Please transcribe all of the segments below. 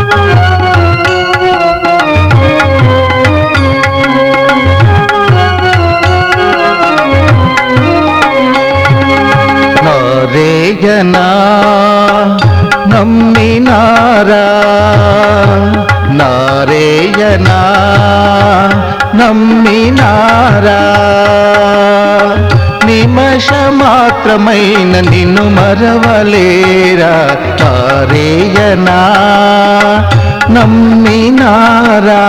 నారేయనా నమ్మినారా నారేయనా నమ్మినారా నిమష మాత్రమైన నిన్ను మరవలేరా నారేయనా నమ్మినారా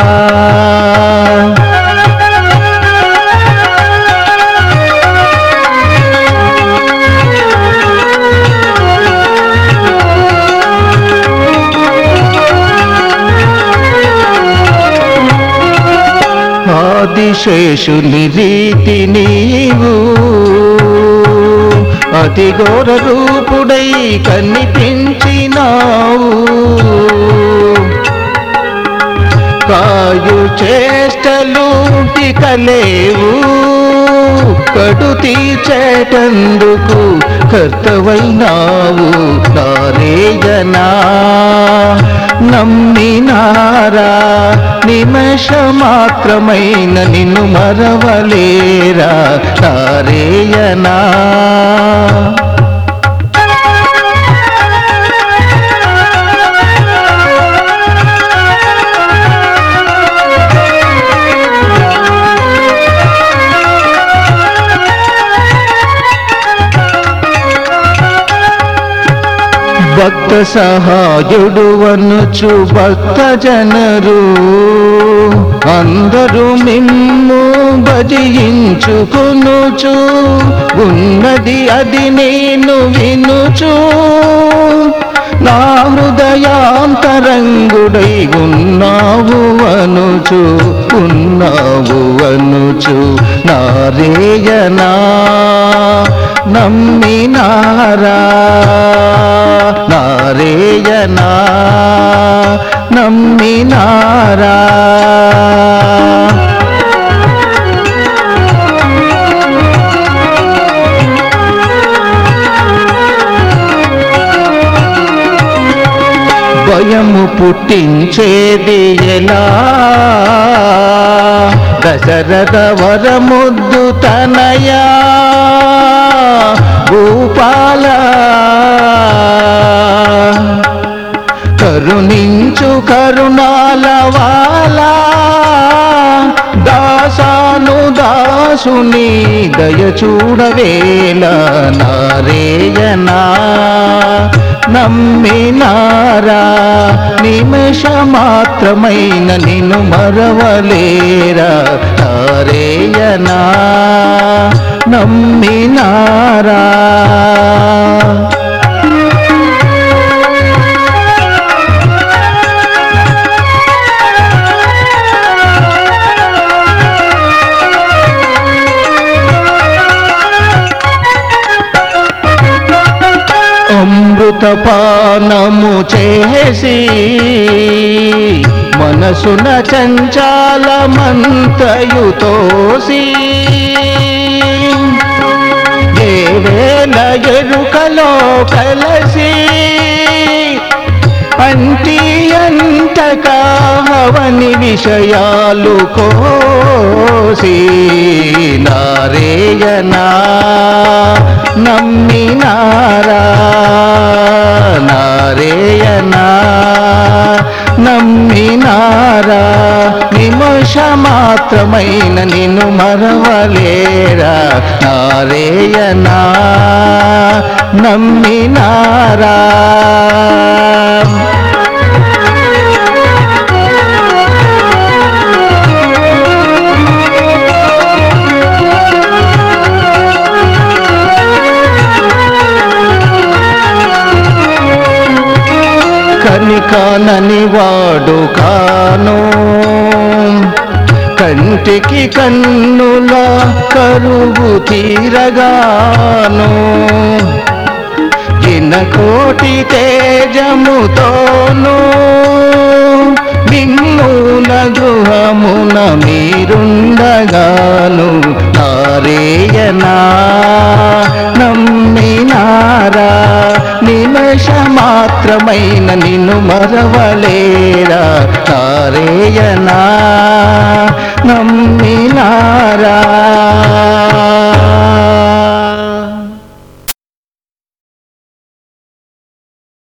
ఆదిశేషుని రీతి నీవు అతి ఘోర రూపుడై కనిపించినావు కాయు చేష్టలు ఇక లేవు కడు తీర్చేటందుకు కర్తవైనావు నారేయనా నమ్మినారా నిమష మాత్రమైన నిన్ను మరవలేరా నారేయనా భక్త సహాయుడు అనుచు భక్త జనరు అందరూ మిమ్ము భజించుకునుచు ఉన్నది అది నేను వినుచు నా హృదయాంతరంగుడై ఉన్నావు అనుచు ఉన్నావు అనుచు నారేయనా నమ్మినారా నారేయనా నమ్మినారా భయము పుట్టించేది ఎలా దశరథ వరముద్దు తనయా భూపాల కరుణించు కరుణాల వాలా దాసాను దాసుని దయ చూడవేల నారేయనా నమ్మినారా నిమిష మాత్రమైన నిన్ను మరవలేరా నారేయనా నమ్మినారా అమృతపానము చేసి మనసున చంచాలమంతయు తోసి దేవేల ఎరుకలో కలసి అంటి అంతకావని విషయాలు కోసి నారేయనా నమ్మినారా నారేయనా నమ్మినారా నిమిష మాత్రమైన నిన్ను మరవలేరా నారేయనా నమ్మినారా కనికానని వాడు కాను కంటికి కన్నుల కరువు తీరగాను జిన కోటి తేజముతోను నిన్నుల గృహమున మీరుండగాను నారేయనా నమ్మినా నమ్మినారా నిమేష మాత్రమైన నిన్ను మరవలేరా తారేయనా నమ్మినారా